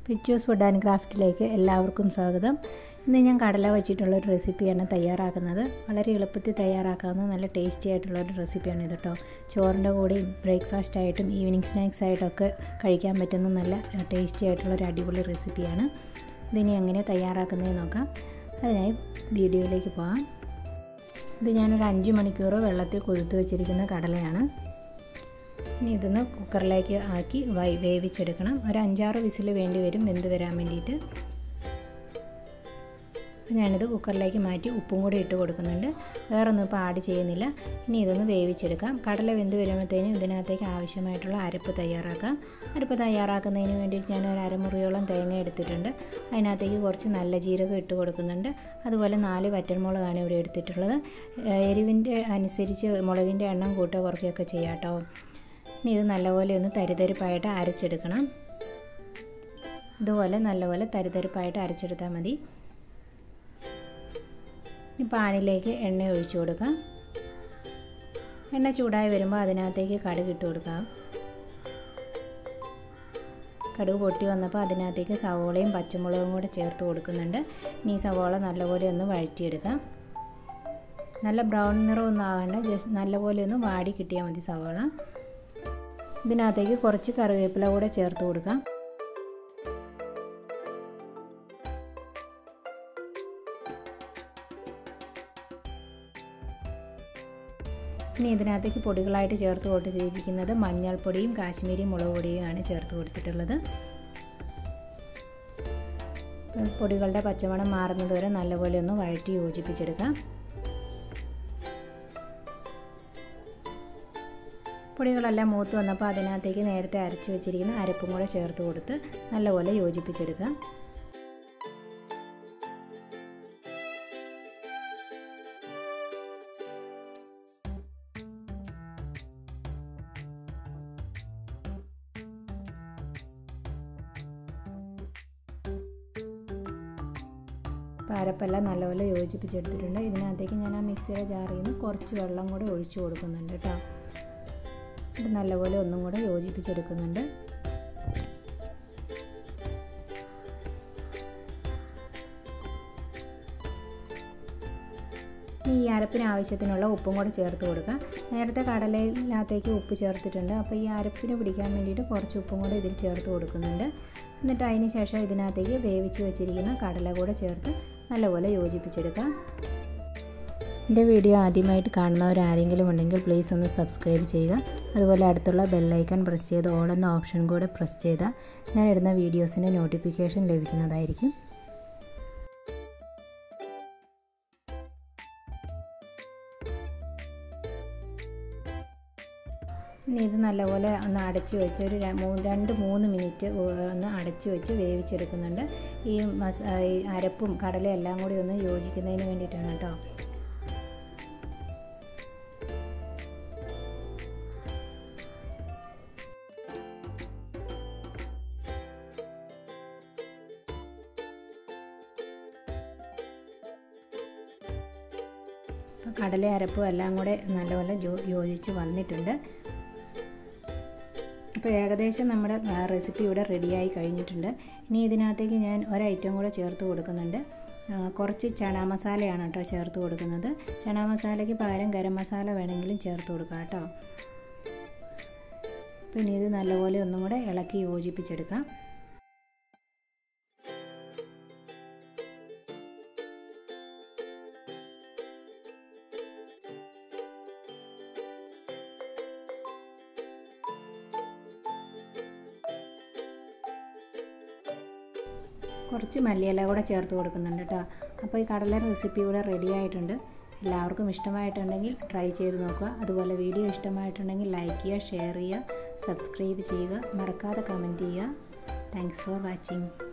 pictures food and ക്രാഫ്റ്റിലേക്ക് എല്ലാവർക്കും സ്വാഗതം ഇന്ന് ഞാൻ കടല വെച്ചിട്ടുള്ളൊരു റെസിപ്പിയാണ് തയ്യാറാക്കുന്നത് വളരെ എളുപ്പത്തിൽ തയ്യാറാക്കാവുന്ന നല്ല ടേസ്റ്റി ആയിട്ടുള്ളൊരു റെസിപ്പിയാണ് ഇത് കേട്ടോ ചോറിൻ്റെ കൂടെയും ബ്രേക്ക്ഫാസ്റ്റ് ആയിട്ടും ഈവനിങ് സ്നാക്സ് ആയിട്ടൊക്കെ കഴിക്കാൻ പറ്റുന്ന നല്ല ടേസ്റ്റി ആയിട്ടുള്ളൊരു അടിപൊളി റെസിപ്പിയാണ് ഇതിനി എങ്ങനെ തയ്യാറാക്കുന്നത് നോക്കാം അതിനായി വീഡിയോയിലേക്ക് പോകാം ഇത് ഞാനൊരു അഞ്ച് മണിക്കൂർ വെള്ളത്തിൽ കുതിർത്ത് വെച്ചിരിക്കുന്ന കടലയാണ് ഇനി ഇതൊന്ന് കുക്കറിലേക്ക് ആക്കി വൈ വേവിച്ചെടുക്കണം ഒരു അഞ്ചാറ് വിസിൽ വേണ്ടി വരും വെന്ത് വരാൻ വേണ്ടിയിട്ട് അപ്പോൾ ഞാനിത് കുക്കറിലേക്ക് മാറ്റി ഉപ്പും കൂടി ഇട്ട് കൊടുക്കുന്നുണ്ട് വേറൊന്നും ഇപ്പോൾ ആഡ് ചെയ്യുന്നില്ല ഇനി ഇതൊന്ന് വേവിച്ചെടുക്കാം കടല വെന്ത് വരുമ്പോഴത്തേനും ഇതിനകത്തേക്ക് ആവശ്യമായിട്ടുള്ള അരപ്പ് തയ്യാറാക്കാം അരപ്പ് തയ്യാറാക്കുന്നതിന് വേണ്ടിയിട്ട് ഞാൻ ഒരു അരമുറിയോളം തേങ്ങ എടുത്തിട്ടുണ്ട് അതിനകത്തേക്ക് കുറച്ച് നല്ല ജീരകം ഇട്ട് കൊടുക്കുന്നുണ്ട് അതുപോലെ നാല് വറ്റൽമുളകാണ് ഇവിടെ എടുത്തിട്ടുള്ളത് എരിവിൻ്റെ അനുസരിച്ച് മുളകിൻ്റെ എണ്ണം കൂട്ടുക കുറയ്ക്കുകയൊക്കെ ചെയ്യാം കേട്ടോ ഇനി ഇത് നല്ലപോലെ ഒന്ന് തരിതരിപ്പായിട്ട് അരച്ചെടുക്കണം ഇതുപോലെ നല്ലപോലെ തരിതരിപ്പായിട്ട് അരച്ചെടുത്താൽ മതി ഇനി പാനിലേക്ക് എണ്ണ ഒഴിച്ചു കൊടുക്കാം എണ്ണ ചൂടായി വരുമ്പോൾ അതിനകത്തേക്ക് കടുക് ഇട്ട് കൊടുക്കാം കടുക് പൊട്ടി വന്നപ്പോൾ അതിനകത്തേക്ക് സവോളയും പച്ചമുളകും കൂടെ ചേർത്ത് കൊടുക്കുന്നുണ്ട് ഇനി സവോള നല്ലപോലെ ഒന്ന് വഴറ്റിയെടുക്കാം നല്ല ബ്രൗൺ നിറമൊന്നും ആകണ്ട ജസ്റ്റ് നല്ലപോലെ ഒന്ന് വാടി കിട്ടിയാൽ മതി സവോള ഇതിനകത്തേക്ക് കുറച്ച് കറിവേപ്പില കൂടെ ചേർത്ത് കൊടുക്കാം ഇനി ഇതിനകത്തേക്ക് പൊടികളായിട്ട് ചേർത്ത് കൊടുത്തിരിക്കുന്നത് മഞ്ഞൾപ്പൊടിയും കാശ്മീരി മുളക് പൊടിയുമാണ് ചേർത്ത് കൊടുത്തിട്ടുള്ളത് പൊടികളുടെ പച്ചമണം മാറുന്നത് വരെ നല്ലപോലെ ഒന്ന് വഴറ്റി യോജിപ്പിച്ചെടുക്കാം പൊടികളെല്ലാം മൂത്ത് വന്നപ്പോൾ അതിനകത്തേക്ക് നേരത്തെ അരച്ചു വെച്ചിരിക്കുന്ന അരപ്പും കൂടെ ചേർത്ത് കൊടുത്ത് നല്ലപോലെ യോജിപ്പിച്ചെടുക്കാം അപ്പോൾ അരപ്പെല്ലാം നല്ലപോലെ യോജിപ്പിച്ചെടുത്തിട്ടുണ്ട് ഇതിനകത്തേക്ക് ഞാൻ ആ മിക്സിയുടെ ജാറിൽ നിന്ന് കുറച്ച് വെള്ളം കൂടെ ഒഴിച്ചു കൊടുക്കുന്നുണ്ട് കേട്ടോ ഇത് നല്ലപോലെ ഒന്നും കൂടെ യോജിപ്പിച്ചെടുക്കുന്നുണ്ട് ഈ അരപ്പിന് ആവശ്യത്തിനുള്ള ഉപ്പും കൂടെ ചേർത്ത് കൊടുക്കുക നേരത്തെ കടലയിനകത്തേക്ക് ഉപ്പ് ചേർത്തിട്ടുണ്ട് അപ്പോൾ ഈ അരപ്പിന് പിടിക്കാൻ വേണ്ടിയിട്ട് കുറച്ച് ഉപ്പും കൂടെ ഇതിൽ ചേർത്ത് കൊടുക്കുന്നുണ്ട് എന്നിട്ട് അതിന് ശേഷം ഇതിനകത്തേക്ക് വേവിച്ച് വെച്ചിരിക്കുന്ന കടല കൂടെ ചേർത്ത് നല്ലപോലെ യോജിപ്പിച്ചെടുക്കാം എൻ്റെ വീഡിയോ ആദ്യമായിട്ട് കാണുന്നവരാരെങ്കിലും ഉണ്ടെങ്കിൽ പ്ലീസ് ഒന്ന് സബ്സ്ക്രൈബ് ചെയ്യുക അതുപോലെ അടുത്തുള്ള ബെല്ലൈക്കൺ പ്രസ് ചെയ്ത് ഓൾ എന്ന ഓപ്ഷൻ കൂടെ പ്രസ് ചെയ്താൽ ഞാൻ ഇടുന്ന വീഡിയോസിൻ്റെ നോട്ടിഫിക്കേഷൻ ലഭിക്കുന്നതായിരിക്കും ഇനി ഇത് നല്ലപോലെ ഒന്ന് അടച്ച് വെച്ച് ഒരു രണ്ട് മൂന്ന് മിനിറ്റ് ഒന്ന് അടച്ച് വെച്ച് വേവിച്ചെടുക്കുന്നുണ്ട് ഈ മസ അരപ്പും കടലയും എല്ലാം കൂടി ഒന്ന് യോജിക്കുന്നതിന് വേണ്ടിയിട്ടാണ് കേട്ടോ അപ്പോൾ കടല അരപ്പും എല്ലാം കൂടെ നല്ലപോലെ യോജിച്ച് വന്നിട്ടുണ്ട് അപ്പോൾ ഏകദേശം നമ്മുടെ റെസിപ്പി ഇവിടെ റെഡിയായി കഴിഞ്ഞിട്ടുണ്ട് ഇനി ഇതിനകത്തേക്ക് ഞാൻ ഒരൈറ്റം കൂടെ ചേർത്ത് കൊടുക്കുന്നുണ്ട് കുറച്ച് ചണ മസാലയാണ് കേട്ടോ ചേർത്ത് കൊടുക്കുന്നത് ചണ മസാലയ്ക്ക് പകരം ഗരം മസാല വേണമെങ്കിലും ചേർത്ത് കൊടുക്കാം കേട്ടോ പിന്നെ ഇത് നല്ലപോലെ ഒന്നും കൂടെ ഇളക്കി യോജിപ്പിച്ചെടുക്കാം കുറച്ച് മല്ലിയില കൂടെ ചേർത്ത് കൊടുക്കുന്നുണ്ട് കേട്ടോ അപ്പോൾ ഈ കടല റെസിപ്പി ഇവിടെ റെഡി ആയിട്ടുണ്ട് എല്ലാവർക്കും ഇഷ്ടമായിട്ടുണ്ടെങ്കിൽ ട്രൈ ചെയ്ത് നോക്കുക അതുപോലെ വീഡിയോ ഇഷ്ടമായിട്ടുണ്ടെങ്കിൽ ലൈക്ക് ചെയ്യുക ഷെയർ ചെയ്യുക സബ്സ്ക്രൈബ് ചെയ്യുക മറക്കാതെ കമൻറ്റ് ചെയ്യുക താങ്ക്സ് ഫോർ വാച്ചിങ്